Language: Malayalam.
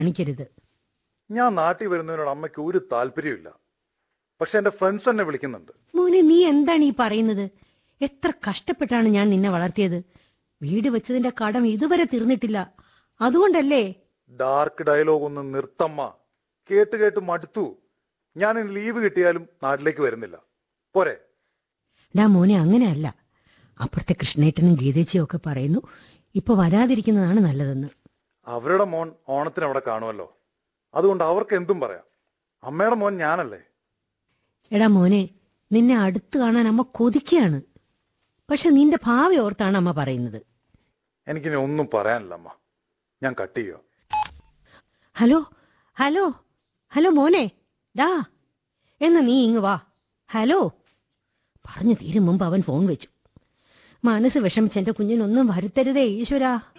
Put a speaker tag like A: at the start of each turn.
A: കാണിക്കരുത്
B: ഞാൻ നാട്ടിൽ വരുന്നതിനോട് അമ്മയ്ക്ക് ഒരു താല്പര്യമില്ല പക്ഷെ എന്റെ ഫ്രണ്ട്സ് എന്നെ വിളിക്കുന്നുണ്ട്
A: മോനെ നീ എന്താണ് ഈ പറയുന്നത് എത്ര കഷ്ടപ്പെട്ടാണ് ഞാൻ നിന്നെ വളർത്തിയത് വീട് വെച്ചതിന്റെ കടം ഇതുവരെ തീർന്നിട്ടില്ല അതുകൊണ്ടല്ലേ
B: ഡാർക്ക് ഡയലോഗ് ഒന്ന് നിർത്തമ്മ കേട്ട് കേട്ട് മടുത്തു ഞാൻ ഇനി ലീവ് കിട്ടിയാലും നാട്ടിലേക്ക് വരുന്നില്ല പോരെ
A: ഡാ മോനെ അങ്ങനെയല്ല അപ്പുറത്തെ കൃഷ്ണേട്ടനും ഗീതേച്ചിയും ഒക്കെ പറയുന്നു ഇപ്പൊ വരാതിരിക്കുന്നതാണ് നല്ലതെന്ന്
B: അവരുടെ മോൻ ഓണത്തിന് അവിടെ കാണുമല്ലോ അതുകൊണ്ട് അവർക്ക് എന്തും പറയാം അമ്മയുടെ മോൻ ഞാനല്ലേ
A: എടാ മോനെ നിന്നെ അടുത്ത് കാണാൻ അമ്മ കൊതിക്കുകയാണ് പക്ഷെ നിന്റെ ഭാവി ഓർത്താണ് അമ്മ പറയുന്നത്
B: എനിക്കിനി ഒന്നും പറയാനില്ല അമ്മ ഞാൻ കട്ട് ചെയ്യുക
A: ഹലോ ഹലോ ഹലോ മോനെ ഡാ എന്നാ നീ ഇങ്ങ് വാ ഹലോ പറഞ്ഞു തീരും മുമ്പ് അവൻ ഫോൺ വെച്ചു മനസ്സ് വിഷമിച്ച് എന്റെ കുഞ്ഞിനൊന്നും വരുത്തരുതേ ഈശ്വരാ